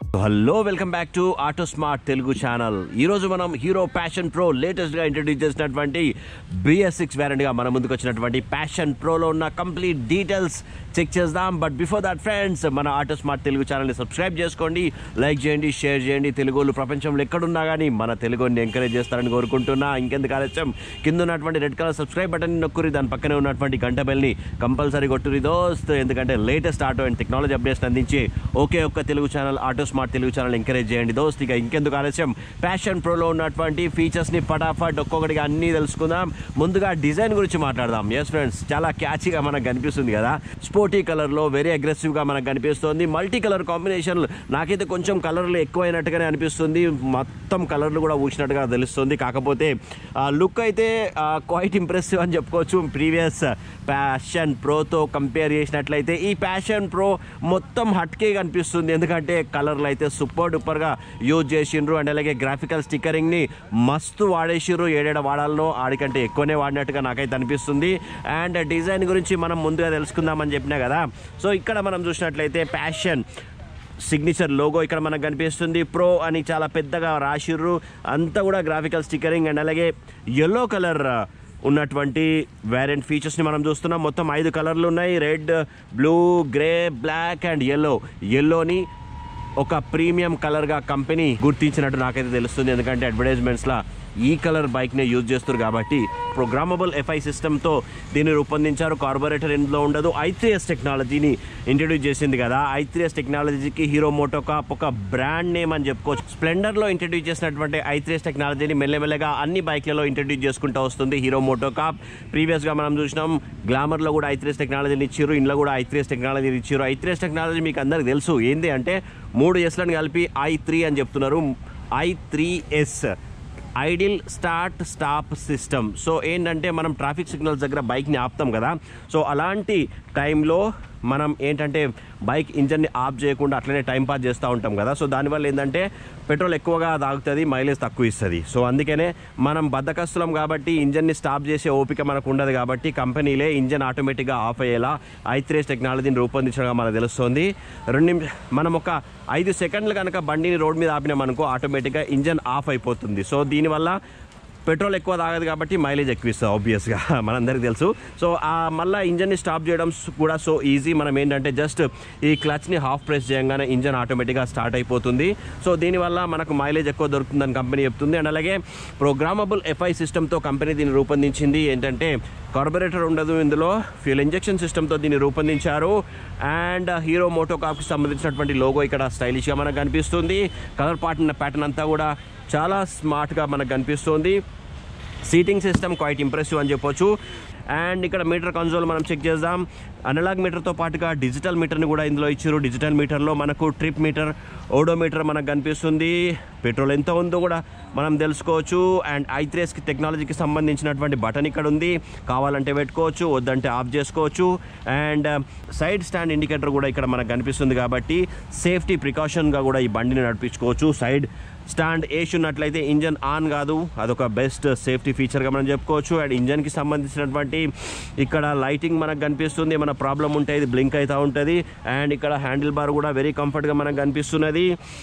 hello welcome back to auto smart Telugu channel ఈ రోజు మనం హీరో ప్యాషన్ ప్రో లేటెస్ట్ గా ఇంట్రడ్యూస్ చేసినటువంటి బిఎస్ సిక్స్ వేరియంట్ గా మన ముందుకు వచ్చినటువంటి ప్యాషన్ ప్రోలో ఉన్న కంప్లీట్ డీటెయిల్స్ చెక్ చేద్దాం బట్ బిఫోర్ దట్ ఫ్రెండ్స్ మన ఆటో స్మార్ట్ తెలుగు ఛానల్ని సబ్స్క్రైబ్ చేసుకోండి లైక్ చేయండి షేర్ చేయండి తెలుగులు ప్రపంచంలో ఎక్కడున్నా కానీ మన తెలుగుని ఎంకరేజ్ చేస్తారని కోరుకుంటున్నా ఇంకెందుకు ఆలస్యం కింద ఉన్నటువంటి రెడ్ కలర్ సబ్స్క్రైబ్ బటన్ నొక్కురి దాని పక్కనే ఉన్నటువంటి గంట బెల్ని కంపల్సరీ కొట్టురి దోస్త్ ఎందుకంటే latest auto and technology updates అందించి ఒకే ఒక్క Telugu channel auto smart Telugu channel encourage చేయండి దోస్త్ ఇక ఇంకెందుకు ఆలస్యం ప్యాషన్ ప్రోలో ఉన్నటువంటి ఫీచర్స్ని పటాఫట్ ఒక్కొక్కటిగా అన్నీ తెలుసుకుందాం ముందుగా డిజైన్ గురించి మాట్లాడదాం ఎస్ ఫ్రెండ్స్ చాలా క్యాచీగా మనకు కనిపిస్తుంది కదా స్పోర్టీ కలర్లో వెరీ అగ్రెసివ్గా మనకు కనిపిస్తుంది మల్టీ కలర్ కాంబినేషన్ నాకైతే కొంచెం కలర్లు ఎక్కువైనట్టుగానే అనిపిస్తుంది మొత్తం కలర్లు కూడా ఊసినట్టుగా తెలుస్తుంది కాకపోతే లుక్ అయితే క్వైట్ ఇంప్రెసివ్ అని చెప్పుకోవచ్చు ప్రీవియస్ ప్యాషన్ ప్రోతో కంపేర్ చేసినట్లయితే ఈ ప్యాషన్ ప్రో మొత్తం హట్కే కనిపిస్తుంది ఎందుకంటే కలర్లు అయితే సూపర్ డూపర్గా యూజ్ చేసిండ్రు అండ్ అలాగే గ్రాఫికల్ స్టిక్కరింగ్ని మస్తు వాడేసిర్రు ఏడేడ వాడాలనో ఆడికంటే ఎక్కువనే వాడినట్టుగా నాకైతే అనిపిస్తుంది అండ్ డిజైన్ గురించి మనం ముందుగా తెలుసుకుందామని చెప్పినా కదా సో ఇక్కడ మనం చూసినట్లయితే ప్యాషన్ సిగ్నేచర్ లోగో ఇక్కడ మనకు కనిపిస్తుంది ప్రో అని చాలా పెద్దగా రాసిర్రు అంతా కూడా గ్రాఫికల్ స్టిక్కరింగ్ అండ్ అలాగే ఎల్లో కలర్ ఉన్నటువంటి వేరియంట్ ఫీచర్స్ని మనం చూస్తున్నాం మొత్తం ఐదు కలర్లు ఉన్నాయి red blue grey black and yellow ఎల్లోని ఒక ప్రీమియం కలర్గా కంపెనీ గుర్తించినట్టు నాకైతే తెలుస్తుంది ఎందుకంటే అడ్వర్టైజ్మెంట్స్లో ఈ కలర్ బైక్నే యూజ్ చేస్తారు కాబట్టి ప్రోగ్రామబుల్ ఎఫ్ఐ సిస్టమ్తో దీన్ని రూపొందించారు కార్బొరేటర్ ఇందులో ఉండదు ఐ త్రీ ఎస్ టెక్నాలజీని ఇంట్రడ్యూస్ చేసింది కదా ఐ త్రీ ఎస్ టెక్నాలజీకి హీరో మోటోకాప్ ఒక బ్రాండ్ నేమ్ అని చెప్పుకోవచ్చు స్ప్లెండర్లో ఇంట్రడ్యూస్ చేసినటువంటి ఐ త్రీ ఎస్ టెక్నాలజీని మెల్లమెల్లగా అన్ని బైక్లలో ఇంట్రడ్యూస్ చేసుకుంటూ వస్తుంది హీరో మోటోకాప్ ప్రీవియస్గా మనం చూసినాం గ్లామర్లో కూడా ఐ త్రీ ఎస్ టెక్నాలజీని ఇచ్చారు ఇంట్లో కూడా ఐ త్రీ ఎస్ టెక్నాలజీని ఇచ్చారు ఐ త్రీ ఎస్ టెక్నాలజీ మీకు అందరికి తెలుసు ఏంటి అంటే మూడు ఎస్లను కలిపి ఐ త్రీ అని చెప్తున్నారు I three S idle start stop system so ఏంటంటే మనం ట్రాఫిక్ సిగ్నల్స్ దగ్గర బైక్ని ఆపుతాం కదా సో అలాంటి టైంలో మనం ఏంటంటే బైక్ ఇంజన్ని ఆఫ్ చేయకుండా అట్లనే టైం పాస్ చేస్తూ ఉంటాం కదా సో దానివల్ల ఏంటంటే పెట్రోల్ ఎక్కువగా తాగుతుంది మైలేజ్ తక్కువ ఇస్తుంది సో అందుకనే మనం బద్దకస్తులం కాబట్టి ఇంజన్ని స్టాప్ చేసే ఓపిక మనకు ఉండదు కాబట్టి కంపెనీలే ఇంజన్ ఆటోమేటిక్గా ఆఫ్ అయ్యేలా ఐత్రేస్ టెక్నాలజీని రూపొందించడం మనకు తెలుస్తుంది రెండు నిమి మనం ఒక ఐదు సెకండ్లు కనుక బండిని రోడ్ మీద ఆపినామనుకో ఆటోమేటిక్గా ఇంజన్ ఆఫ్ అయిపోతుంది సో దీనివల్ల పెట్రోల్ ఎక్కువ తాగదు కాబట్టి మైలేజ్ ఎక్కువ ఇస్తుంది ఆబ్వియస్గా మనందరికీ తెలుసు సో ఆ మళ్ళీ ఇంజన్ని స్టాప్ చేయడం స్- కూడా సో ఈజీ మనం ఏంటంటే జస్ట్ ఈ క్లచ్ని హాఫ్ ప్రెస్ చేయగానే ఇంజన్ ఆటోమేటిక్గా స్టార్ట్ అయిపోతుంది సో దీనివల్ల మనకు మైలేజ్ ఎక్కువ దొరుకుతుందని కంపెనీ చెప్తుంది అండ్ అలాగే ప్రోగ్రామబుల్ ఎఫ్ఐ సిస్టమ్తో కంపెనీ దీన్ని రూపొందించింది ఏంటంటే కార్బొరేటర్ ఉండదు ఇందులో ఫ్యూల్ ఇంజెక్షన్ సిస్టమ్తో దీన్ని రూపొందించారు అండ్ హీరో మోటోకాప్కి సంబంధించినటువంటి లోగో ఇక్కడ స్టైలిష్గా మనకు కనిపిస్తుంది కలర్ పార్ట్ ప్యాటర్న్ అంతా కూడా చాలా స్మార్ట్గా మనకు కనిపిస్తుంది సీటింగ్ సిస్టమ్ క్వైట్ ఇంప్రెసివ్ అని చెప్పొచ్చు అండ్ ఇక్కడ మీటర్ కన్సోల్ మనం చెక్ చేద్దాం అనలాగ్ మీటర్తో పాటుగా డిజిటల్ మీటర్ని కూడా ఇందులో ఇచ్చారు డిజిటల్ మీటర్లో మనకు ట్రిప్ మీటర్ ఓడోమీటర్ మనకు కనిపిస్తుంది పెట్రోల్ ఎంత ఉందో కూడా మనం తెలుసుకోవచ్చు అండ్ ఐత్రేస్కి టెక్నాలజీకి సంబంధించినటువంటి బటన్ ఇక్కడ ఉంది కావాలంటే పెట్టుకోవచ్చు వద్దంటే ఆఫ్ చేసుకోవచ్చు అండ్ సైడ్ స్టాండ్ ఇండికేటర్ కూడా ఇక్కడ మనకు కనిపిస్తుంది కాబట్టి సేఫ్టీ ప్రికాషన్గా కూడా ఈ బండిని నడిపించుకోవచ్చు సైడ్ స్టాండ్ వేసి ఉన్నట్లయితే ఇంజన్ ఆన్ కాదు అదొక బెస్ట్ సేఫ్టీ ఫీచర్గా మనం చెప్పుకోవచ్చు అండ్ ఇంజన్కి సంబంధించినటువంటి ఇక్కడ లైటింగ్ మనకు కనిపిస్తుంది ఏమైనా ప్రాబ్లం ఉంటే ఇది బ్లింక్ అవుతూ ఉంటుంది అండ్ ఇక్కడ హ్యాండిల్ బార్ కూడా వెరీ కంఫర్ట్గా మనకు కనిపిస్తున్నది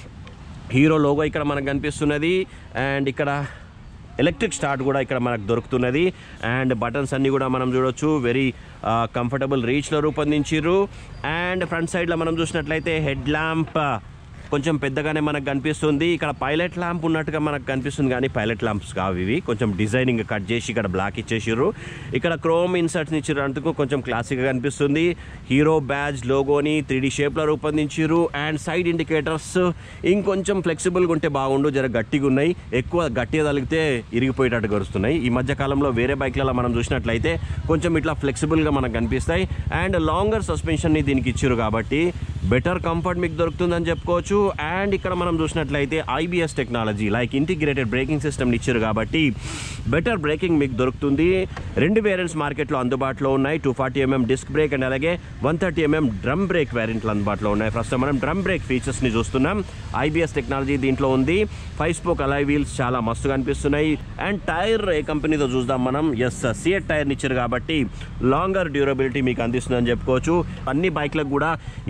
హీరో లోగో ఇక్కడ మనకు కనిపిస్తున్నది అండ్ ఇక్కడ ఎలక్ట్రిక్ స్టార్ట్ కూడా ఇక్కడ మనకు దొరుకుతున్నది అండ్ బటన్స్ అన్నీ కూడా మనం చూడొచ్చు వెరీ కంఫర్టబుల్ రీచ్లో రూపొందించిర్రు అండ్ ఫ్రంట్ సైడ్లో మనం చూసినట్లయితే హెడ్ ల్యాంప్ కొంచెం పెద్దగానే మనకు కనిపిస్తుంది ఇక్కడ పైలట్ ల్యాంప్ ఉన్నట్టుగా మనకు కనిపిస్తుంది కానీ పైలట్ ల్యాంప్స్ కావు ఇవి కొంచెం డిజైనింగ్ కట్ చేసి ఇక్కడ బ్లాక్ ఇచ్చేసిర్రు ఇక్కడ క్రోమ్ ఇన్సర్ట్స్ ఇచ్చినందుకు కొంచెం క్లాసిక్గా కనిపిస్తుంది హీరో బ్యాజ్ లోగోని త్రీ డీ షేప్లో రూపొందించిర్రు అండ్ సైడ్ ఇండికేటర్స్ ఇంకొంచెం ఫ్లెక్సిబుల్గా ఉంటే బాగుండు జర గట్టిగా ఉన్నాయి ఎక్కువ గట్టిగా తగిలితే ఇరిగిపోయేటట్టు గరుస్తున్నాయి ఈ మధ్య కాలంలో వేరే బైక్లలో మనం చూసినట్లయితే కొంచెం ఇట్లా ఫ్లెక్సిబుల్గా మనకు కనిపిస్తాయి అండ్ లాంగర్ సస్పెన్షన్ని దీనికి ఇచ్చారు కాబట్టి బెటర్ కంఫర్ట్ మీకు దొరుకుతుందని చెప్పుకోవచ్చు అండ్ ఇక్కడ మనం చూసినట్లయితే IBS technology like integrated braking system ఇచ్చారు కాబట్టి బెటర్ బ్రేకింగ్ మీకు దొరుకుతుంది రెండు వేరియంట్స్ మార్కెట్లో అందుబాటులో ఉన్నాయి two forty mm disc brake and అలాగే one thirty mm drum brake వేరియంట్లు అందుబాటులో ఉన్నాయి ప్రస్తుతం మనం డ్రమ్ బ్రేక్ ఫీచర్స్ని చూస్తున్నాం ఐబిఎస్ టెక్నాలజీ దీంట్లో ఉంది ఫైవ్ స్పోక్ అలై వీల్స్ చాలా మస్తుగా అనిపిస్తున్నాయి అండ్ టైర్ ఏ కంపెనీతో చూద్దాం మనం ఎస్ సిఎట్ టైర్ని ఇచ్చారు కాబట్టి లాంగర్ డ్యూరబిలిటీ మీకు అందిస్తుందని చెప్పుకోవచ్చు అన్ని బైక్లకు కూడా ఈ అరేంజ్మెంట్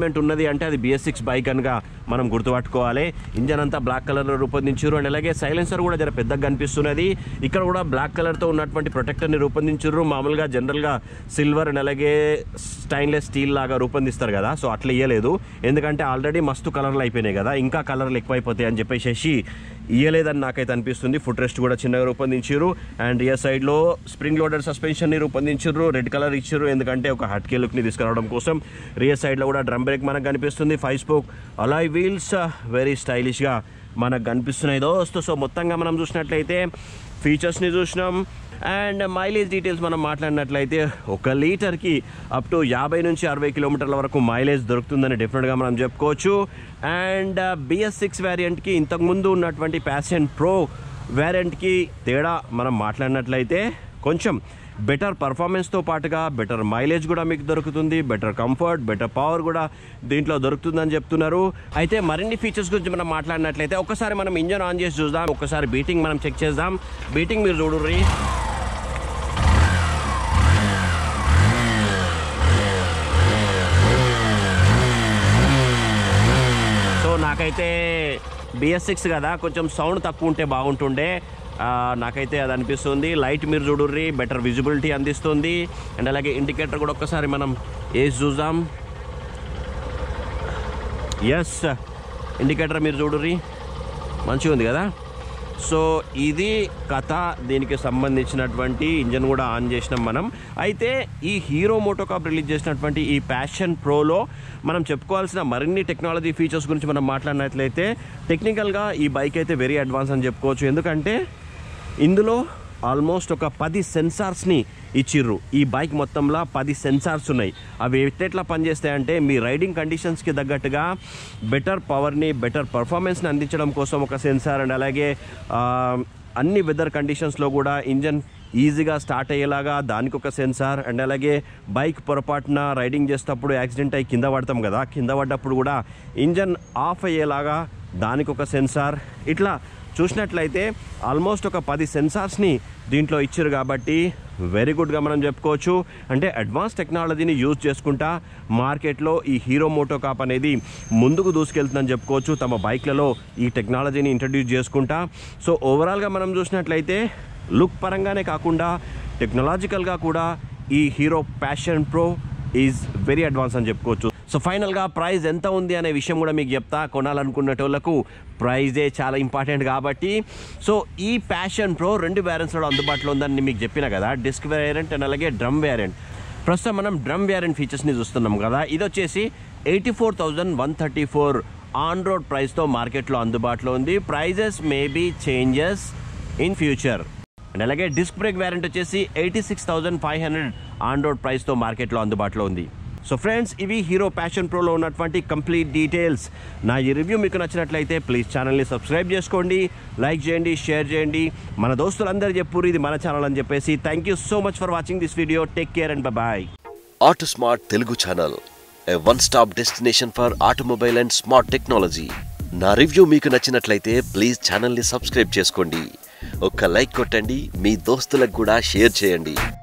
ఎలిమెంట్ ఉన్నది అంటే అది బిఎస్ సిక్స్ బైక్ అనగా మనం గుర్తుపట్టుకోవాలి ఇంజన్ అంతా బ్లాక్ కలర్లో రూపొందించారు అండ్ అలాగే సైలెన్సర్ కూడా జర పెద్దగా కనిపిస్తున్నది ఇక్కడ కూడా బ్లాక్ కలర్తో ఉన్నటువంటి ప్రొటెక్టర్ని రూపొందించారు మామూలుగా జనరల్గా సిల్వర్ అండ్ అలాగే స్టైన్లెస్ స్టీల్ లాగా రూపొందిస్తారు కదా సో అట్లా ఇయ్యలేదు ఎందుకంటే ఆల్రెడీ మస్తు కలర్లు అయిపోయినాయి కదా ఇంకా కలర్లు ఎక్కువైపోతాయి అని చెప్పేసి ఇయ్యలేదని నాకైతే అనిపిస్తుంది ఫుట్ రెస్ట్ కూడా చిన్నగా రూపొందించారు అండ్ ఇయర్ సైడ్లో స్ప్రింగ్ లోడర్ సస్పెన్షన్ని రూపొందించారు రెడ్ కలర్ ఇచ్చారు ఎందుకంటే ఒక హట్కే లుక్ని తీసుకురావడం కోసం రియర్ సైడ్లో కూడా డ్రమ్ బ్రేక్ మనకు కనిపిస్తుంది five spoke alloy wheels very స్టైలిష్గా మనకు కనిపిస్తున్నాయి దోస్తు సో మొత్తంగా మనం చూసినట్లయితే ఫీచర్స్ని చూసినాం అండ్ మైలేజ్ డీటెయిల్స్ మనం మాట్లాడినట్లయితే ఒక లీటర్కి అప్ టు యాభై నుంచి అరవై కిలోమీటర్ల వరకు మైలేజ్ దొరుకుతుందని డెఫినెట్గా మనం చెప్పుకోవచ్చు అండ్ బిఎస్ సిక్స్ వేరియంట్కి ఇంతకుముందు ఉన్నటువంటి ప్యాషన్ ప్రో వేరియంట్కి తేడా మనం మాట్లాడినట్లయితే కొంచెం బెటర్ పర్ఫార్మెన్స్తో పాటుగా బెటర్ మైలేజ్ కూడా మీకు దొరుకుతుంది బెటర్ కంఫర్ట్ బెటర్ పవర్ కూడా దీంట్లో దొరుకుతుందని చెప్తున్నారు అయితే మరిన్ని ఫీచర్స్ గురించి మనం మాట్లాడినట్లయితే ఒకసారి మనం ఇంజన్ ఆన్ చేసి చూద్దాం ఒకసారి బీటింగ్ మనం చెక్ చేద్దాం బీటింగ్ మీరు చూడుర్రి సో నాకైతే బిఎస్ సిక్స్ కదా కొంచెం సౌండ్ తక్కువ ఉంటే బాగుంటుండే ఆ, నాకైతే అది అనిపిస్తుంది లైట్ మీరు చూడుర్రి బెటర్ విజిబిలిటీ అందిస్తుంది అండ్ అలాగే ఇండికేటర్ కూడా ఒక్కసారి మనం వేసి చూద్దాం ఎస్ ఇండికేటర్ మీరు చూడుర్రి మంచిగా ఉంది కదా సో ఇది కథ దీనికి సంబంధించినటువంటి ఇంజన్ కూడా ఆన్ చేసినాం మనం అయితే ఈ హీరో మోటోకాప్ రిలీజ్ చేసినటువంటి ఈ ప్యాషన్ ప్రోలో మనం చెప్పుకోవాల్సిన మరిన్ని టెక్నాలజీ ఫీచర్స్ గురించి మనం మాట్లాడినట్లయితే టెక్నికల్గా ఈ బైక్ అయితే వెరీ అడ్వాన్స్ అని చెప్పుకోవచ్చు ఎందుకంటే ఇందులో ఆల్మోస్ట్ ఒక పది సెన్సార్స్ని ఇచ్చిర్రు ఈ బైక్ మొత్తంలో పది సెన్సార్స్ ఉన్నాయి అవి ఎట్లా పనిచేస్తాయంటే మీ రైడింగ్ కండిషన్స్కి తగ్గట్టుగా బెటర్ పవర్ని బెటర్ పర్ఫార్మెన్స్ని అందించడం కోసం ఒక సెన్సార్ అండ్ అలాగే ఆ, అన్ని వెదర్ కండిషన్స్లో కూడా ఇంజన్ ఈజీగా స్టార్ట్ అయ్యేలాగా దానికి ఒక సెన్సార్ అండ్ అలాగే బైక్ పొరపాటున రైడింగ్ చేసేటప్పుడు యాక్సిడెంట్ అయ్యి కింద పడతాం కదా కింద పడ్డప్పుడు కూడా ఇంజన్ ఆఫ్ అయ్యేలాగా దానికి ఒక సెన్సార్ ఇట్లా చూసినట్లయితే ఆల్మోస్ట్ ఒక పది సెన్సార్స్ని దీంట్లో ఇచ్చారు కాబట్టి వెరీ గుడ్గా మనం చెప్పుకోవచ్చు అంటే అడ్వాన్స్ టెక్నాలజీని యూజ్ చేసుకుంటా మార్కెట్లో ఈ హీరో మోటోకాప్ అనేది ముందుకు దూసుకెళ్తుందని చెప్పుకోవచ్చు తమ బైక్లలో ఈ టెక్నాలజీని ఇంట్రడ్యూస్ చేసుకుంటా సో ఓవరాల్గా మనం చూసినట్లయితే లుక్ పరంగానే కాకుండా టెక్నాలజికల్గా కూడా ఈ Hero Passion Pro is very advance అని చెప్పుకోవచ్చు సో ఫైనల్గా ప్రైస్ ఎంత ఉంది అనే విషయం కూడా మీకు చెప్తా కొనాలనుకునేటోళ్ళకు ప్రైజే చాలా ఇంపార్టెంట్ కాబట్టి సో ఈ ప్యాషన్ ప్రో రెండు వేరియంట్స్లో అందుబాటులో ఉందని మీకు చెప్పిన కదా డిస్క్ వేరియంట్ అండ్ అలాగే డ్రమ్ వేరియంట్ ప్రస్తుతం మనం డ్రమ్ వేరియంట్ ఫీచర్స్ని చూస్తున్నాం కదా ఇది వచ్చేసి eighty four thousand one thirty four on road ప్రైస్తో మార్కెట్లో అందుబాటులో ఉంది prices maybe changes in future and అలాగే డిస్క్ బ్రేక్ వేరియంట్ వచ్చేసి eighty six thousand five hundred on road ప్రైస్తో మార్కెట్లో అందుబాటులో ఉంది సో ఫ్రెండ్స్ ఇవి హీరో ప్యాషన్ ప్రోలో ఉన్నటువంటి కంప్లీట్ డీటెయిల్స్ నా ఈ రివ్యూ మీకు నచ్చినట్లయితే ప్లీజ్ ఛానల్ని సబ్స్క్రైబ్ చేసుకోండి లైక్ చేయండి షేర్ చేయండి మన దోస్తులందరూ చెప్పురు ఇది మన ఛానల్ అని చెప్పేసి thank you so much for watching this video take care and bye auto smart Telugu channel a one stop destination for automobile and smart technology నా రివ్యూ మీకు నచ్చినట్లయితే ప్లీజ్ ఛానల్ని సబ్స్క్రైబ్ చేసుకోండి ఒక్క లైక్ కొట్టండి మీ దోస్తులకు కూడా షేర్ చేయండి